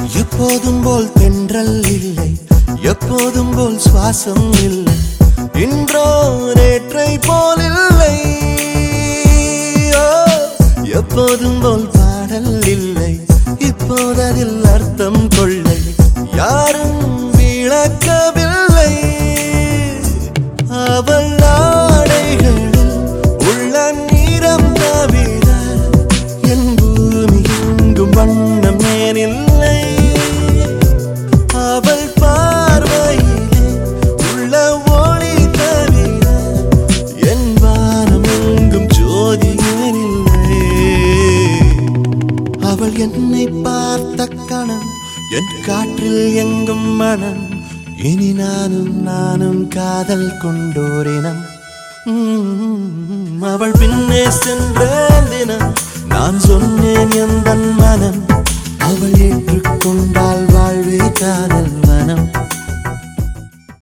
எப்போதும் போல் தென்றல் இல்லை எப்போதும் போல் சுவாசம் இல்லை இன்றோ நேற்றை போல் இல்லை ஓ, எப்போதும் போல் பாடல் இல்லை இப்போததில் அர்த்தம் கொள்ளை யாரும் விளக்கவில்லை அவள் ஆடைகளில் உள்ள நிறம் தவிர என் பூமி எங்கும் வண்ணம் ஏனில்லை அவள் பார்வையிலே உள்ள ஒளி தவிர என் வானம் எங்கும் ஜோதி ஏனில்லை அவள் என்னை பார்த்த கணம் என் காற்றில் எங்கும் மனம் இனி நானும் நானும் காதல் கொண்டோரினம் உம், அவள் பின்னே சென்ற தினம் நான் சொன்னேன் எந்த மனம் அவள் ஏற்றுக்கொண்டால் வாழ்வே காதல்